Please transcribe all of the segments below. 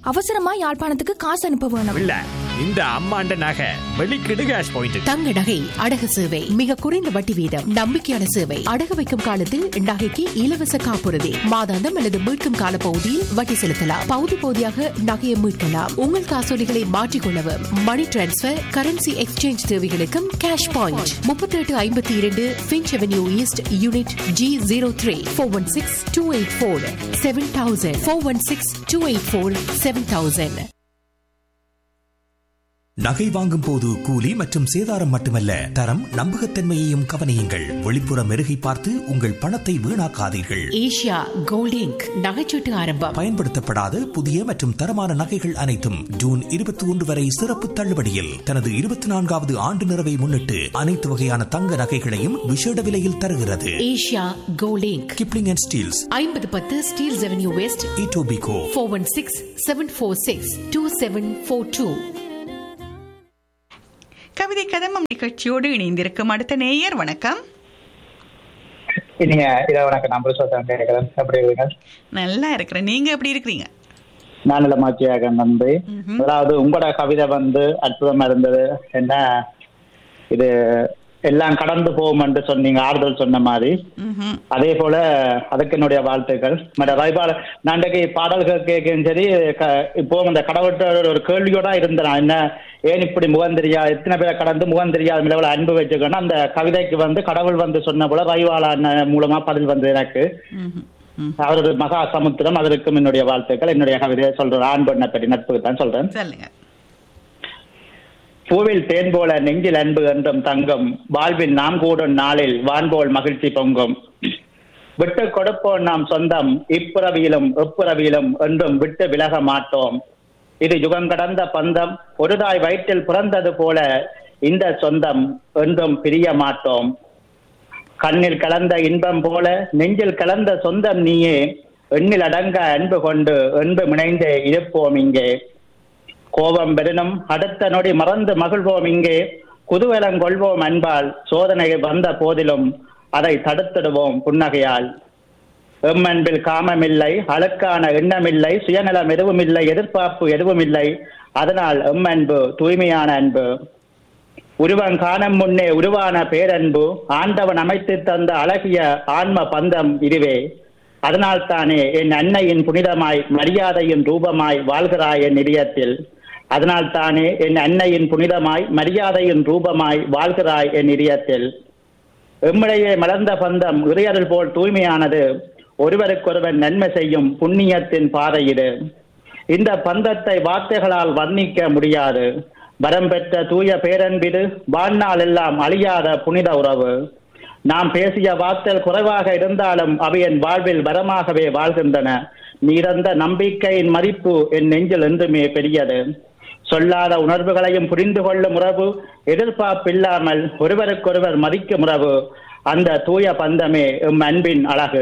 அவசரமா யாழ்ப்பாணத்துக்கு காசு அனுப்ப வேணும் இல்ல இந்த அம்மாண்ட நகை வெளிக்கிடு கேஷ் பாயிண்ட் தங்க நகை அடகு சேவை மிக குறைந்த வட்டி வீதம் நம்பிக்கையான சேவை அடகு வைக்கும் காலத்தில் நகைக்கு இலவச காப்புறுதி மாதாந்தம் அல்லது மீட்கும் கால பகுதியில் வட்டி செலுத்தலாம் பகுதி பகுதியாக நகையை மீட்கலாம் உங்கள் காசோலிகளை மாற்றிக்கொள்ளவும் மணி டிரான்ஸ்பர் கரன்சி எக்ஸ்சேஞ்ச் தேவைகளுக்கும் கேஷ் பாயிண்ட் முப்பத்தி எட்டு ஐம்பத்தி இரண்டு Finch Avenue East unit G zero three four one six two eight four seven thousand four one six two eight four seven thousand நகை வாங்கும் போது கூலி மற்றும் சேதாரம் மட்டுமல்ல தரம் நம்பகத்தன்மையையும் கவனியுங்கள் வெளிப்புற மெருகை பார்த்து உங்கள் பணத்தை வீணாக்காதீர்கள் ஏஷியா கோல்டிங்க் நகைச்சீட்டு ஆரம்பம் பயன்படுத்தப்படாத புதிய மற்றும் தரமான நகைகள் அனைத்தும் ஜூன் இருபத்தி ஒன்று வரை சிறப்பு தள்ளுபடியில் தனது இருபத்தி நான்காவது ஆண்டு நிறைவை முன்னிட்டு அனைத்து வகையான தங்க நகைகளையும் விஷேட விலையில் தருகிறது Asia Gold Inc Kipling and Steeles ஐம்பது பத்து Steeles Avenue West Etobicoke four one six seven four six two seven four two கவிதை கதம்பம் நிகழ்ச்சியோடு இணைந்திருக்கும் அடுத்த நேயர் வணக்கம் நீங்க இதை வணக்கம் நான் புருஷோத்தம் கேட்கிறேன் எப்படி இருக்கீங்க நல்லா இருக்கிறேன் நீங்க எப்படி இருக்கிறீங்க நான் மாச்சியாக நன்றி அதாவது உங்களோட கவிதை வந்து அற்புதமா இருந்தது என்ன இது எல்லாம் கடந்து போகும் என்று சொன்னீங்க ஆறுதல் சொன்ன மாதிரி ம்ஹும். அதே போல அதுக்கு என்னுடைய வாழ்த்துக்கள் மற்ற வைபால நான் இன்றைக்கு பாடல்கள் கேட்கும் சரி க- இப்போ இந்த கடவுள்கிட்ட ஒரு கேள்வியோட இருந்தேன் நான். என்ன ஏன் இப்படி முகம் தெரியா எத்தனை பேரை கடந்து முகம் தெரியாத நிலவில் அன்பு வச்சுக்கணும் அந்த கவிதைக்கு வந்து கடவுள் வந்து சொன்ன போல வைவாள அண்ணன் மூலமா பதில் வந்து எனக்கு ம்ஹும். ம். அவரது மகா சமுத்திரம் அதற்கும் என்னுடைய வாழ்த்துக்கள் என்னுடைய கவிதையை சொல்றேன் ஆண் பெண்ணை பற்றி நட்புக்கு தான் சொல்றேன் சொல்லுங்க பூவில் தேன் போல நெஞ்சில் அன்பு என்றும் தங்கும் வாழ்வில் நாம் கூடும் நாளில் வான்போல் மகிழ்ச்சி பொங்கும் விட்டு கொடுப்போம் நாம் சொந்தம் இப்புறவியிலும் எப்புறவியிலும் என்றும் விட்டு விலக மாட்டோம் இது யுகம் கடந்த பந்தம் ஒரு தாய் வயிற்றில் பிறந்தது போல இந்த சொந்தம் என்றும் பிரிய மாட்டோம் கண்ணில் கலந்த இன்பம் போல நெஞ்சில் கலந்த சொந்தம் நீயே எண்ணில் அடங்க அன்பு கொண்டு அன்பு இணைந்தே இருப்போம் இங்கே கோபம் பெருனும் அடுத்த நொடி மறந்து மகிழ்வோம் இங்கே குதூகலம் கொள்வோம் அன்பால் சோதனை வந்த போதிலும் அதை தடுத்திடுவோம் புன்னகையால் எம்மன்பில் காமமில்லை அழுக்கான எண்ணமில்லை சுயநலம் எதுவும் இல்லை எதிர்பார்ப்பு எதுவும் இல்லை அதனால் எம்மன்பு தூய்மையான அன்பு உருவம் காணும் முன்னே உருவான பேரன்பு ஆண்டவன் அமைத்து தந்த அழகிய ஆன்ம பந்தம் இதுவே அதனால் தானே என் அன்னையின் புனிதமாய் மரியாதையின் ரூபமாய் வாழ்கிறாய் என் இதயத்தில் அதனால் தானே என் அன்னையின் புனிதமாய் மரியாதையின் ரூபமாய் வாழ்கிறாய் என் இதயத்தில் எம்மிடையே மலர்ந்த பந்தம் இறையருள் போல் தூய்மையானது ஒருவருக்கொருவர் நன்மை செய்யும் புண்ணியத்தின் பாதை இது இந்த பந்தத்தை வார்த்தைகளால் வர்ணிக்க முடியாது வரம் பெற்ற தூய பேரன்பிது வாழ்நாள் எல்லாம் அழியாத புனித உறவு நாம் பேசிய வார்த்தைகள் குறைவாக இருந்தாலும் அவை என் வாழ்வில் வரமாகவே வாழ்கின்றன நீரந்த நம்பிக்கையின் மதிப்பு என் நெஞ்சில் என்றுமே பெரியது சொல்லாத உணர்வுகளையும் புரிந்து கொள்ளும் உறவு எதிர்பார்ப்பில்லாமல் ஒருவருக்கொருவர் மதிக்கும் உறவு அந்த தூய பந்தமே எம் அன்பின் அழகு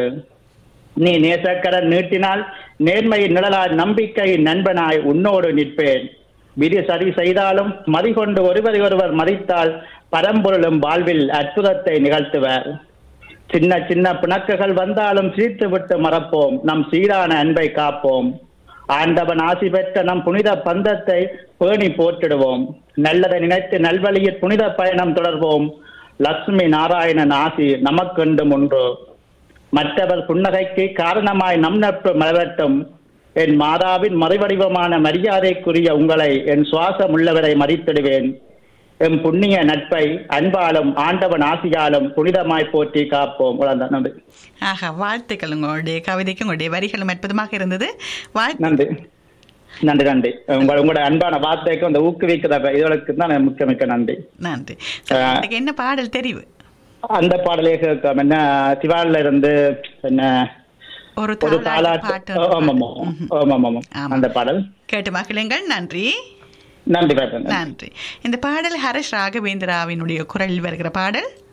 நீ நேசக்கடன் நீட்டினால் நேர்மையின் நிழலாய் நம்பிக்கையின் நண்பனாய் உன்னோடு நிற்பேன் விதி சரி செய்தாலும் மதிகொண்டு ஒருவரை ஒருவர் மதித்தால் பரம்பொருளும் வாழ்வில் அற்புதத்தை நிகழ்த்துவர் சின்ன சின்ன பிணக்குகள் வந்தாலும் சிரித்து விட்டு மறப்போம் நம் சீரான அன்பை காப்போம் ஆண்டவன் ஆசி பெற்ற நம் புனித பந்தத்தை பேணி போற்றிடுவோம் நல்லதை நினைத்து நல்வழியில் புனித பயணம் தொடர்வோம் லட்சுமி நாராயணன் ஆசி நமக்கெண்டும் ஒன்று மற்றவர் புன்னகைக்கு காரணமாய் நம் நட்பு மலரட்டும் என் மாதாவின் மறைவடிவமான மரியாதைக்குரிய உங்களை என் சுவாசம் உள்ளவரை மதித்திடுவேன் எம் புண்ணிய நட்பை அன்பாலும் ஆண்டவன் ஆசியாலும் புனிதமாய் போற்றி காப்போம் உலகம் நன்றி ஆஹா வாழ்த்துக்கள் உங்களுடைய கவிதைக்கு உங்களுடைய வரிகளும் அற்புதமாக இருந்தது வாழ்த்து நன்றி நன்றி நன்றி உங்களோட உங்களோட அன்பான வார்த்தைக்கு அந்த ஊக்குவிக்கிற இதற்கு தான் எனக்கு மிக்க மிக்க நன்றி நன்றி சரி, உங்களுக்கு என்ன பாடல் தெரிவு அந்த பாடலே கேட்க என்ன சிவாலில் இருந்து என்ன ஒரு ஒரு தாலாட்டு தாலாட்டு பாட்டு ஆமாம் ம்ஹும். ஆமாம் ஆமாம் ஆமா. அந்த பாடல் கேட்டு மகிழுங்கள் நன்றி நன்றி பேசுறேன் நன்றி இந்த பாடல் ஹரஷ் ராகவேந்திராவினுடைய குரலில் வருகிற பாடல்